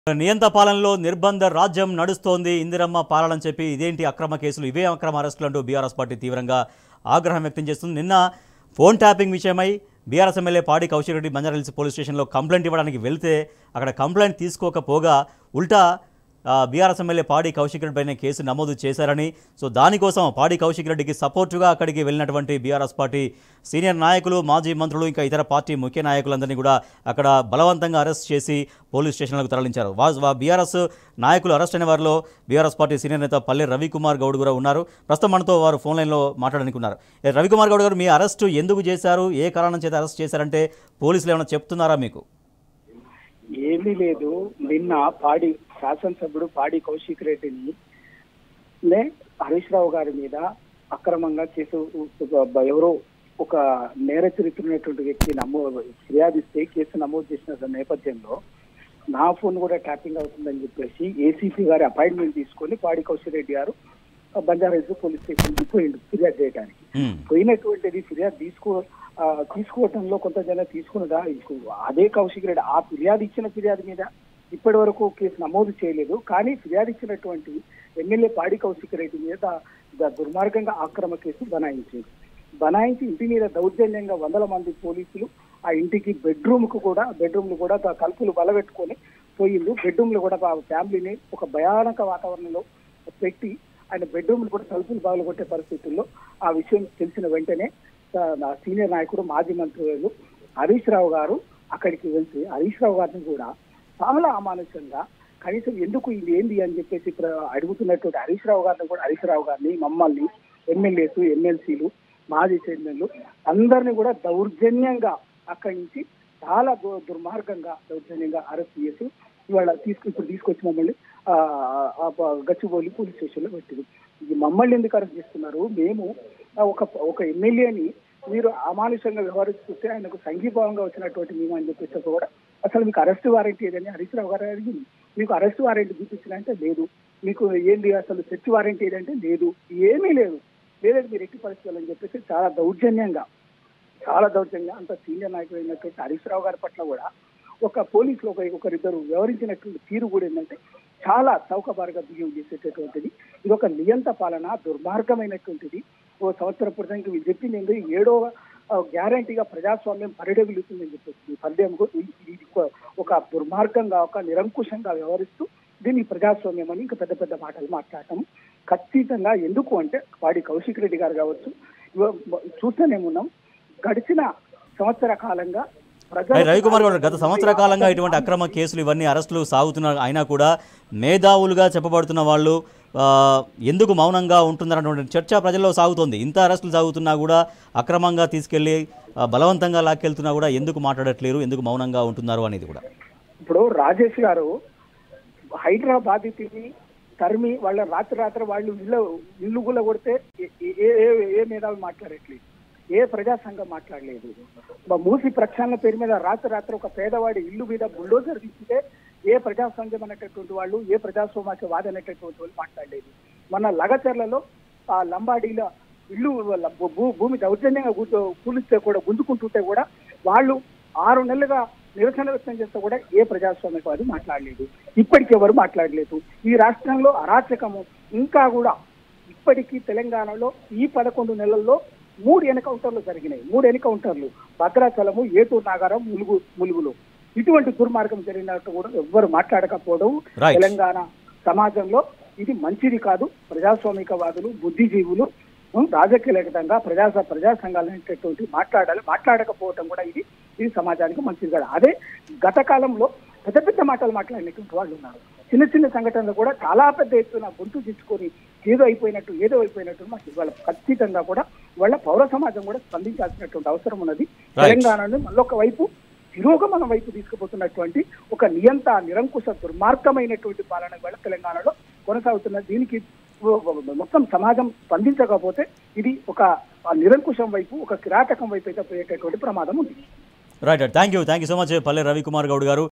నియంత పాలనలో నిర్బంధ రాజ్యం నడుస్తోంది ఇందిరమ్మ పాలన అని చెప్పి ఇదేంటి అక్రమ కేసులు ఇవే అక్రమ అరెస్టులు అంటూ బీఆర్ఎస్ పార్టీ తీవ్రంగా ఆగ్రహం వ్యక్తం చేస్తుంది నిన్న ఫోన్ ట్యాపింగ్ విషయమై BRS MLA Padi Kaushik Reddy Banjara Hills police స్టేషన్లో కంప్లైంట్ ఇవ్వడానికి వెళ్తే అక్కడ కంప్లైంట్ తీసుకోకపోగా ఉల్టా ఆ, బీఆర్ఎస్ ఎమ్మెల్యే పాడి కౌశిక్ రెడ్డి పైన కేసు నమోదు చేశారని సో దానికోసం పాడి కౌశిక్ రెడ్డికి సపోర్టుగా అక్కడికి వెళ్ళినటువంటి బీఆర్ఎస్ పార్టీ సీనియర్ నాయకులు మాజీ మంత్రులు ఇంకా ఇతర పార్టీ ముఖ్య నాయకులందరినీ కూడా అక్కడ బలవంతంగా అరెస్ట్ చేసి పోలీస్ స్టేషన్లకు తరలించారు వా వా- బీఆర్ఎస్ నాయకులు అరెస్ట్ అయిన వారిలో బీఆర్ఎస్ పార్టీ సీనియర్ నేత పల్లె రవికుమార్ గౌడ్ కూడా ఉన్నారు ప్రస్తుతం మనతో వారు ఫోన్ లైన్లో మాట్లాడనుకున్నారు ఏ, రవికుమార్ గౌడ్ గారు మీ అరెస్టు ఎందుకు చేశారు ఏ కారణం చేత అరెస్ట్ చేశారంటే పోలీసులు ఏమైనా చెప్తున్నారా మీకు ఏమీ లేదు నిన్న పాడి శాసనసభ్యుడు పాడి కౌశిక్ రెడ్డిని నే హరీష్ రావు గారి మీద అక్రమంగా కేసు ఒక- ఎవరో ఒక నేర చరిత్రమైనటువంటి వ్యక్తి నమో ఫిర్యాదిస్తే కేసు నమోదు చేసిన నేపథ్యంలో నా ఫోన్ కూడా ట్యాపింగ్ అవుతుందని చెప్పేసి ఏసీపీ గారి అపాయింట్మెంట్ తీసుకొని పాడి కౌశిక్ రెడ్డి గారు బంజారాహిల్స్ పోలీస్ స్టేషన్కి పోయిండు ఫిర్యాదు చేయడానికి హ్మ్. పోయినటువంటిది ఫిర్యాదు తీసుకో ఆ, తీసుకోవటంలో కొంత జనం తీసుకున్నదా ఇసు- అదే కౌశిక్ రెడ్డి ఆ ఫిర్యాదు ఇచ్చిన ఫిర్యాదు మీద ఇప్పటి వరకు కేసు నమోదు చేయలేదు కానీ ఫిర్యాదు ఇచ్చినటువంటి ఎమ్మెల్యే పాడి కౌశిక్ రెడ్డి మీద ద- దుర్మార్గంగా ఆక్రమ కేసు బనాయించారు బనాయించి ఇంటి మీద దౌర్జన్యంగా వందల మంది పోలీసులు ఆ ఇంటికి బెడ్రూమ్ కు కూడా బెడ్రూమ్ కూడా త- తలుపులు బలపెట్టుకొని పోయిండు బెడ్రూమ్ లో కూడా ఆ ఫ్యామిలీని ఒక భయానక వాతావరణంలో పెట్టి ఆయన బెడ్రూమ్ కూడా తలుపులు పగలగొట్టే పరిస్థితుల్లో ఆ విషయం తెలిసిన వెంటనే ఆ, నా సీనియర్ నాయకుడు మాజీ మంత్రులు హరీష్ రావు గారు అక్కడికి వెళ్తే హరీష్ రావు గారిని కూడా చాలా అమానుషంగా కనీసం ఎందుకు ఇది ఏంది అని చెప్పేసి ఇప్పుడు అడుగుతున్నటువంటి హరీష్ రావు గారిని కూడా హరీష్ రావు గారిని మమ్మల్ని ఎమ్మెల్యేస్ ఎమ్మెల్సీలు మాజీ చైర్మన్లు అందరిని కూడా దౌర్జన్యంగా అక్కడి నుంచి చాలా దు- దుర్మార్గంగా దౌర్జన్యంగా అరెస్ట్ చేసి ఇవాళ తీసుకు ఇప్పుడు తీసుకొచ్చి మమ్మల్ని ఆ, ఆ, ఆ, గచ్చిబౌలి పోలీస్ స్టేషన్ లో పెట్టింది ఇది మమ్మల్ని ఎందుకు అరెస్ట్ చేస్తున్నారు మేము ఆ, ఒక ఒక ఎమ్మెల్యేని మీరు అమానుషంగా వ్యవహరిస్తుంటే ఆయనకు సంఘీభావంగా వచ్చినటువంటి మేము అని చెప్పేసి కూడా అసలు మీకు అరెస్ట్ వారెంట్ ఏదని హరీష్ రావు గారు అడిగింది మీకు అరెస్ట్ వారెంట్ చూపించినంటే లేదు మీకు ఏంది అసలు సెర్చ్ వారెంట్ ఏదంటే లేదు ఏమీ లేదు లేదంటే మీరు ఎట్టి పరిస్థితులు అని చెప్పేసి చాలా దౌర్జన్యంగా చాలా దౌర్జన్యంగా అంత సీనియర్ నాయకుడు అయినటువంటి హరీష్ రావు గారి పట్ల కూడా ఒక పోలీసులు ఒక ఒకరిద్దరు వ్యవహరించినటువంటి తీరు కూడా ఏంటంటే చాలా చౌకబారుగా బిహేవ్ చేసేటటువంటిది ఇది ఒక నియంత పాలన దుర్మార్గమైనటువంటిది ఓ సంవత్సరం పూర్తి మీరు చెప్పింది ఏంటో ఏడో గ్యారంటీగా ప్రజాస్వామ్యం పరిడవిలుతుందని చెప్పేసి ఈ పర్యం ఇది ఒక- ఒక దుర్మార్గంగా ఒక నిరంకుశంగా వ్యవహరిస్తూ దీన్ని ప్రజాస్వామ్యం అని ఇంకా పెద్ద పెద్ద మాటలు మాట్లాడటం ఖచ్చితంగా ఎందుకు అంటే వాడి కౌశిక్ రెడ్డి గారు కావచ్చు ఇవ- చూస్తూనే ఉన్నాం గడిచిన సంవత్సర కాలంగా ప్రజలు రైట్ రవికుమార్ గారు గత సంవత్సర కాలంగా ఇటువంటి అక్రమ కేసులు ఇవన్నీ అరెస్టులు సాగుతున్న అయినా కూడా మేధావులుగా చెప్పబడుతున్న వాళ్ళు ఆ, ఎందుకు మౌనంగా ఉంటున్నారన్నటువంటి చర్చ ప్రజల్లో సాగుతోంది ఇంత అరెస్టులు సాగుతున్నా కూడా అక్రమంగా తీసుకెళ్లి ఆ, బలవంతంగా లాక్కెళ్తున్నా కూడా ఎందుకు మాట్లాడట్లేరు ఎందుకు మౌనంగా ఉంటున్నారు అనేది కూడా ఇప్పుడు రాజేష్ గారు హైదరాబాద్ తిని తరిమి వాళ్ళ రాత్రి రాత్రి వాళ్ళు ఇల్లు ఇల్లు గుల్ల కొడితే ఏ- ఏ ఏ- ఏ మేధావి మాట్లాడట్లేదు ఏ ప్రజా సంఘం మాట్లాడలేదు మా మూసి ప్రక్షాళన పేరు మీద రాత్రి రాత్రి ఒక పేదవాడి ఇల్లు మీద బుల్డోజర్ తీస్తే ఏ ప్రజా సంఘం అనేటటువంటి వాళ్ళు ఏ ప్రజాస్వామ్య వాద అనేటటువంటి వాళ్ళు మాట్లాడలేదు మన లగచర్లలో ఆ లంబాడీల ఇల్లు ల- భూ- భూమి దౌర్జన్యంగా గు- కూలిస్తే కూడా గుంజుకుంటుంటే కూడా వాళ్ళు ఆరు నెలలుగా నిరసన వ్యక్తం చేస్తే కూడా ఏ ప్రజాస్వామ్యవాది మాట్లాడలేదు ఇప్పటికి ఎవరు మాట్లాడలేదు ఈ రాష్ట్రంలో అరాచకము ఇంకా కూడా ఇప్పటికీ తెలంగాణలో ఈ పదకొండు నెలల్లో మూడు ఎన్కౌంటర్లు జరిగినాయి మూడు ఎన్కౌంటర్లు భద్రాచలము ఏటూరు నాగారం ములుగు ములుగులో ఇటువంటి దుర్మార్గం జరిగినట్టు కూడా ఎవ్వరు మాట్లాడకపోవడం Right. తెలంగాణ సమాజంలో ఇది మంచిది కాదు ప్రజాస్వామికవాదులు బుద్ధిజీవులు ఉం, రాజకీయతంగా ప్రజా ప్రజా సంఘాలు అనేటటువంటి మాట్లాడాలి మాట్లాడకపోవటం కూడా ఇది ఇది సమాజానికి మంచిది కాదు అదే గత కాలంలో పెద్ద పెద్ద మాటలు మాట్లాడినటువంటి వాళ్ళు ఉన్నారు చిన్న చిన్న సంఘటనలు కూడా చాలా పెద్ద ఎత్తున గొంతు తెచ్చుకొని ఏదో అయిపోయినట్టు ఏదో అయిపోయినట్టు మాకు ఇవాళ ఖచ్చితంగా కూడా వాళ్ళ పౌర సమాజం కూడా స్పందించాల్సినటువంటి అవసరం ఉన్నది తెలంగాణను మళ్ళొక వైపు తిరోగమనం వైపు తీసుకుపోతున్నటువంటి ఒక నియంత నిరంకుశ దుర్మార్గమైనటువంటి పాలన ఇవాళ తెలంగాణలో కొనసాగుతున్నది దీనికి మొత్తం సమాజం స్పందించకపోతే ఇది ఒక నిరంకుశం వైపు ఒక కిరాటకం వైపు అయితే పోయేటటువంటి ప్రమాదం ఉంది right thank you thank you so much Palle Ravikumar Goud గారు